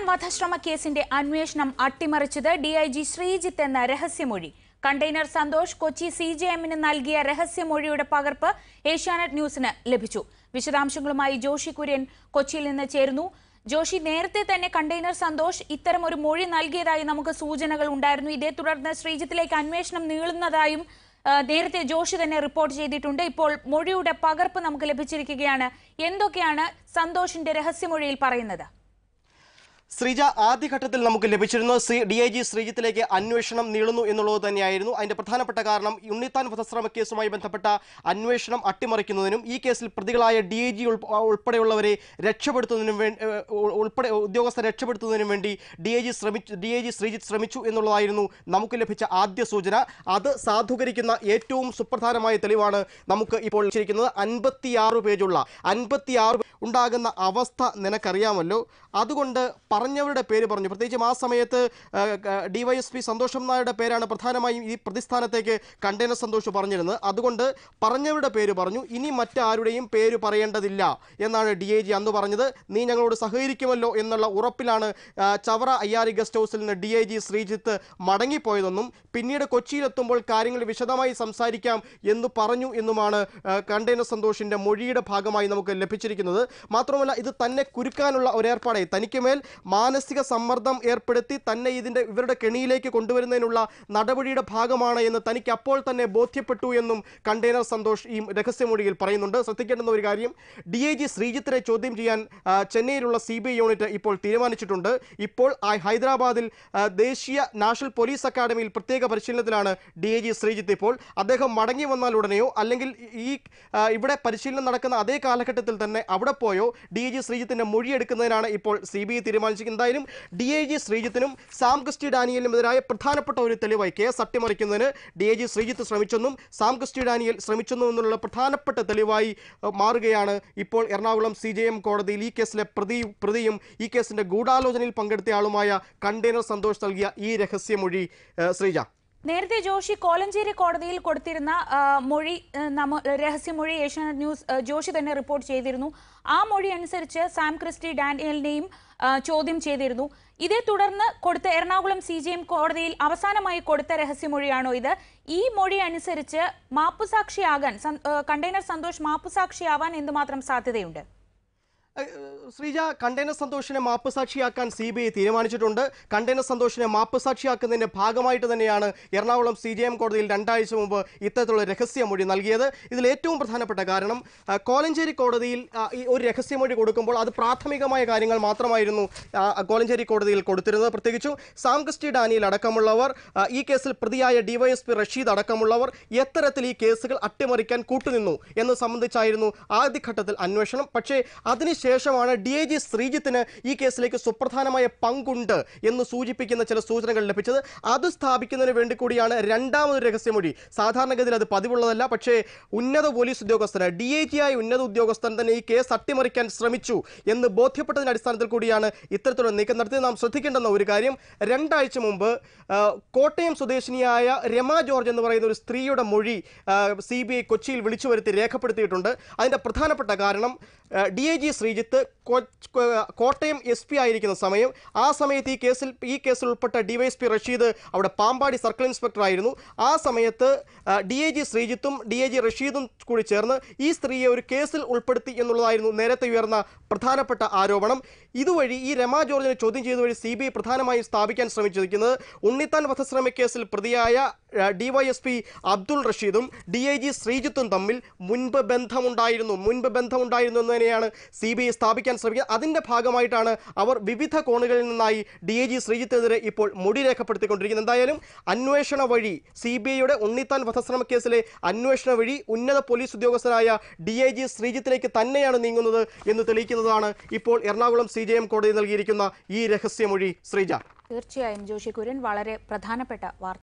വധശ്രമ കേസിന്റെ അന്വേഷണം അട്ടിമറിച്ചത് ഡിഐജി ശ്രീജിത്ത് എന്ന രഹസ്യമൊഴി container Santhosh Kochi C J എമ്മിന് നൽകിയ രഹസ്യമൊഴിയുടെ പകർപ്പ് ഏഷ്യാനെറ്റ് ന്യൂസിന് ലഭിച്ചു വിശദാംശങ്ങളുമായി ജോഷി കുര്യൻ കൊച്ചിയിൽ നിന്ന് ചേരുന്നു ജോഷി നേരത്തെ തന്നെ കണ്ടെയ്നർ സന്തോഷ് ഇത്തരം ഒരു മൊഴി നൽകിയതായി നമുക്ക് സൂചനകൾ ഉണ്ടായിരുന്നു ഇതേ തുടർന്ന് ശ്രീജിത്തിലേക്ക് അന്വേഷണം നീളുന്നതായും ആ, നേരത്തെ ജോഷി തന്നെ റിപ്പോർട്ട് ചെയ്തിട്ടുണ്ട് ഇപ്പോൾ മൊഴിയുടെ പകർപ്പ് നമുക്ക് ലഭിച്ചിരിക്കുകയാണ് എന്തൊക്കെയാണ് സന്തോഷിന്റെ രഹസ്യമൊഴിയിൽ പറയുന്നത് ശ്രീജ ആദ്യഘട്ടത്തിൽ നമുക്ക് ലഭിച്ചിരുന്ന ശ്രീ ഡി ഐ ജി ശ്രീജിത്തിലേക്ക് അന്വേഷണം നീളുന്നു എന്നുള്ളത് തന്നെയായിരുന്നു അതിന്റെ പ്രധാനപ്പെട്ട കാരണം ഉണ്ണിത്താൻ വധശ്രമ കേസുമായി ബന്ധപ്പെട്ട അന്വേഷണം അട്ടിമറിക്കുന്നതിനും ഈ കേസിൽ പ്രതികളായ ഡി ഐ ജി ഉൾപ്പെടെയുള്ളവരെ രക്ഷപ്പെടുത്തുന്നതിനും വേണ്ടി ഉൾപ്പെടെ ഉദ്യോഗസ്ഥരെ രക്ഷപ്പെടുത്തുന്നതിനും വേണ്ടി ഡി ഐ ജി ശ്രമിച്ചു ഡി ഐ ജി ശ്രീജിത്ത് ശ്രമിച്ചു എന്നുള്ളതായിരുന്നു നമുക്ക് ലഭിച്ച ആദ്യ സൂചന അത് സാധൂകരിക്കുന്ന ഏറ്റവും സുപ്രധാനമായ തെളിവാണ് നമുക്ക് ഇപ്പോൾ ലഭിച്ചിരിക്കുന്നത് അൻപത്തിയാറ് പേജുള്ള അൻപത്തിയാറ് ഉണ്ടാകുന്ന അവസ്ഥ നിനക്കറിയാമല്ലോ അതുകൊണ്ട് പറഞ്ഞവരുടെ പേര് പറഞ്ഞു പ്രത്യേകിച്ചും ആ സമയത്ത് ഡിവൈഎസ്പി സന്തോഷം നായരുടെ പേരാണ് പ്രധാനമായും ഈ പ്രതിസ്ഥാനത്തേക്ക് കണ്ടെയ്നർ സന്തോഷ് പറഞ്ഞിരുന്നത് അതുകൊണ്ട് പറഞ്ഞവരുടെ പേര് പറഞ്ഞു ഇനി മറ്റാരുടെയും പേര് പറയേണ്ടതില്ല എന്നാണ് ഡി ഐ ജി അന്ന് പറഞ്ഞത് നീ ഞങ്ങളോട് സഹകരിക്കുമല്ലോ എന്നുള്ള ഉറപ്പിലാണ് ആ, ചവറ അയ്യാരി ഗസ്റ്റ് ഹൗസിൽ നിന്ന് ഡി ഐ ജി ശ്രീജിത്ത് മടങ്ങിപ്പോയതെന്നും പിന്നീട് കൊച്ചിയിലെത്തുമ്പോൾ കാര്യങ്ങൾ വിശദമായി സംസാരിക്കാം എന്ന് പറഞ്ഞു എന്നുമാണ് ആ, കണ്ടെയ്നർ സന്തോഷിന്റെ മൊഴിയുടെ ഭാഗമായി നമുക്ക് ലഭിച്ചിരിക്കുന്നത് മാത്രമല്ല ഇത് തന്നെ കുരുക്കാനുള്ള ഒരു ഏർപ്പാടായി തനിക്ക് മേൽ മാനസിക സമ്മർദ്ദം ഏർപ്പെടുത്തി തന്നെ ഇതിന്റെ ഇവരുടെ കെണിയിലേക്ക് കൊണ്ടുവരുന്നതിനുള്ള നടപടിയുടെ ഭാഗമാണ് എന്ന് തനിക്ക് അപ്പോൾ തന്നെ ബോധ്യപ്പെട്ടു എന്നും കണ്ടെയ്നർ സന്തോഷ് ഈ രഹസ്യമൊഴിയിൽ പറയുന്നുണ്ട് ശ്രദ്ധിക്കേണ്ടുന്ന ഒരു കാര്യം ഡി ഐ ജി ശ്രീജിത്തിനെ ചോദ്യം ചെയ്യാൻ ആ, ചെന്നൈയിലുള്ള സി ബി ഐ യൂണിറ്റ് ഇപ്പോൾ തീരുമാനിച്ചിട്ടുണ്ട് ഇപ്പോൾ ആ ഹൈദരാബാദിൽ ആ, ദേശീയ നാഷണൽ പോലീസ് അക്കാദമിയിൽ പ്രത്യേക പരിശീലനത്തിലാണ് ഡി ഐ ജി ശ്രീജിത്ത് ഇപ്പോൾ അദ്ദേഹം മടങ്ങി വന്നാൽ ഉടനെയോ അല്ലെങ്കിൽ ഈ ആ, ഇവിടെ പരിശീലനം നടക്കുന്ന അതേ കാലഘട്ടത്തിൽ തന്നെ അവിടെ പോയോ ഡി ഐ ജി ശ്രീജിത്തിന്റെ മൊഴിയെടുക്കുന്നതിനാണ് ഇപ്പോൾ സി ബി ഐ തീരുമാനിച്ചിരിക്കുന്നത് എന്തായാലും ഡി ഐ ജി ശ്രീജിത്തിനും സാം ക്രിസ്റ്റി ഡാനിയലിനുമെതിരായ പ്രധാനപ്പെട്ട ഒരു തെളിവായി കേസ് അട്ടിമറിക്കുന്നതിന് ഡി ഐ ജി ശ്രീജിത്ത് ശ്രമിച്ചെന്നും സാം ക്രിസ്റ്റി ഡാനിയൽ ശ്രമിച്ചെന്നും എന്നുള്ള പ്രധാനപ്പെട്ട തെളിവായി ഏഹ്, മാറുകയാണ് ഇപ്പോൾ എറണാകുളം സി ജെ എം കോടതിയിൽ ഈ കേസിലെ പ്രതി പ്രതിയും ഈ കേസിന്റെ ഗൂഢാലോചനയിൽ പങ്കെടുത്തയാളുമായ കണ്ടെയ്നർ സന്തോഷ് നൽകിയ ഈ രഹസ്യമൊഴി ഏഹ്, ശ്രീജ നേരത്തെ ജോഷി കോലഞ്ചേരി കോടതിയിൽ കൊടുത്തിരുന്ന ആ, മൊഴി ആ, നമ്മ രഹസ്യമൊഴി ഏഷ്യാനെറ്റ് ന്യൂസ് ആ, ജോഷി തന്നെ റിപ്പോർട്ട് ചെയ്തിരുന്നു ആ മൊഴി അനുസരിച്ച് സാം ക്രിസ്റ്റി ഡാനിയലിനെയും ആ, ചോദ്യം ചെയ്തിരുന്നു ഇതേ തുടർന്ന് കൊടുത്ത എറണാകുളം സി ജി എം കോടതിയിൽ അവസാനമായി കൊടുത്ത രഹസ്യമൊഴിയാണോ ഇത് ഈ മൊഴി അനുസരിച്ച് മാപ്പുസാക്ഷിയാകാൻ സൻ- ആ, കണ്ടെയ്നർ സന്തോഷ് മാപ്പുസാക്ഷിയാവാൻ എന്തുമാത്രം സാധ്യതയുണ്ട് ഏഹ്, ശ്രീജ കണ്ടെയ്നർ സന്തോഷിനെ മാപ്പുസാക്ഷിയാക്കാൻ സി ബി ഐ തീരുമാനിച്ചിട്ടുണ്ട് കണ്ടെയ്നർ സന്തോഷിനെ മാപ്പുസാക്ഷിയാക്കുന്നതിന്റെ ഭാഗമായിട്ട് തന്നെയാണ് എറണാകുളം സി ജി എം കോടതിയിൽ രണ്ടാഴ്ച മുമ്പ് ഇത്തരത്തിലുള്ള രഹസ്യമൊഴി നൽകിയത് ഇതിൽ ഏറ്റവും പ്രധാനപ്പെട്ട കാരണം ആ, കോലഞ്ചേരി കോടതിയിൽ ആ, ഈ ഒരു രഹസ്യമൊഴി കൊടുക്കുമ്പോൾ അത് പ്രാഥമികമായ കാര്യങ്ങൾ മാത്രമായിരുന്നു ആ, കോലഞ്ചേരി കോടതിയിൽ കൊടുത്തിരുന്നത് പ്രത്യേകിച്ചും സാം ക്രിസ്റ്റി ഡാനിയിൽ അടക്കമുള്ളവർ ആ, ഈ കേസിൽ പ്രതിയായ ഡിവൈഎസ്പി റഷീദ് അടക്കമുള്ളവർ എത്തരത്തിൽ ഈ കേസുകൾ അട്ടിമറിക്കാൻ കൂട്ടുനിന്നു എന്ന് സംബന്ധിച്ചായിരുന്നു ആദ്യഘട്ടത്തിൽ അന്വേഷണം പക്ഷേ അതിനുശേഷമാണ് ഡി ഐ ജി ശ്രീജിത്തിന് ഈ കേസിലേക്ക് സുപ്രധാനമായ പങ്കുണ്ട് എന്ന് സൂചിപ്പിക്കുന്ന ചില സൂചനകൾ ലഭിച്ചത് അത് സ്ഥാപിക്കുന്നതിന് വേണ്ടി കൂടിയാണ് രണ്ടാമത് രഹസ്യമൊഴി സാധാരണഗതിയിൽ അത് പതിവുള്ളതല്ല പക്ഷേ ഉന്നത പോലീസ് ഉദ്യോഗസ്ഥന് ഡി ഐ ജി ആയ ഉന്നത ഉദ്യോഗസ്ഥൻ തന്നെ ഈ കേസ് അട്ടിമറിക്കാൻ ശ്രമിച്ചു എന്ന് ബോധ്യപ്പെട്ടതിന്റെ അടിസ്ഥാനത്തിൽ കൂടിയാണ് ഇത്തരത്തിലുള്ള നീക്കം നടത്തിയത് നാം ശ്രദ്ധിക്കേണ്ടുന്ന ഒരു കാര്യം രണ്ടാഴ്ച മുമ്പ് ആ, കോട്ടയം സ്വദേശിനിയായ രമ ജോർജ് എന്ന് പറയുന്ന ഒരു സ്ത്രീയുടെ മൊഴി സി ബി ഐ കൊച്ചിയിൽ വിളിച്ചു വരുത്തി രേഖപ്പെടുത്തിയിട്ടുണ്ട് അതിൻ്റെ പ്രധാനപ്പെട്ട കാരണം ഡി ഐ ജി ശ്രീജിത്ത് കൊ- കൊ- കോട്ടയം എസ് പി ആയിരിക്കുന്ന സമയം ആ സമയത്ത് ഈ കേസിൽ ഈ കേസിൽ ഉൾപ്പെട്ട ഡിവൈഎസ്പി റഷീദ് അവിടെ പാമ്പാടി സർക്കിൾ ഇൻസ്പെക്ടർ ആയിരുന്നു ആ സമയത്ത് ഡി ഐ ജി ശ്രീജിത്തും ഡി ഐ ജി റഷീദും കൂടി ചേർന്ന് ഈ സ്ത്രീയെ ഒരു കേസിൽ ഉൾപ്പെടുത്തി എന്നുള്ളതായിരുന്നു നേരത്തെ ഉയർന്ന പ്രധാനപ്പെട്ട ആരോപണം ഇതുവഴി ഈ രമ ജോർജിനെ ചോദ്യം ചെയ്ത വഴി സി ബി ഐ പ്രധാനമായും സ്ഥാപിക്കാൻ ശ്രമിച്ചിരിക്കുന്നത് ഉണ്ണിത്താൻ വധശ്രമ കേസിൽ പ്രതിയായ ഡിവൈഎസ്പി അബ്ദുൾ റഷീദും ഡി ഐ ജി ശ്രീജിത്തും തമ്മിൽ മുൻപ് ബന്ധമുണ്ടായിരുന്നു മുൻപ് ബന്ധമുണ്ടായിരുന്നു എന്ന് തന്നെയാണ് സി ബി ഐ സ്ഥാപിക്കാൻ ശ്രമിക്കുന്നത് അതിൻ്റെ ഭാഗമായിട്ടാണ് അവർ വിവിധ കോണുകളിൽ നിന്നായി ഡി ഐ ജി ശ്രീജിത്തിനെതിരെ ഇപ്പോൾ മൊഴി രേഖപ്പെടുത്തിക്കൊണ്ടിരിക്കുന്നത് എന്തായാലും അന്വേഷണ വഴി സി ബി ഐയുടെ ഉണ്ണിത്താൻ വധശ്രമ കേസിലെ അന്വേഷണ വഴി ഉന്നത പോലീസ് ഉദ്യോഗസ്ഥനായ ഡി ഐ ജി ശ്രീജിത്തിലേക്ക് തന്നെയാണ് നീങ്ങുന്നത് എന്ന് തെളിയിക്കുന്നതാണ് ഇപ്പോൾ എറണാകുളം സി ജെ എം കോടതി നൽകിയിരിക്കുന്ന ഈ രഹസ്യമൊഴി ശ്രീജ തീർച്ചയായും ജോഷി കുര്യൻ വളരെ പ്രധാനപ്പെട്ട വാർത്ത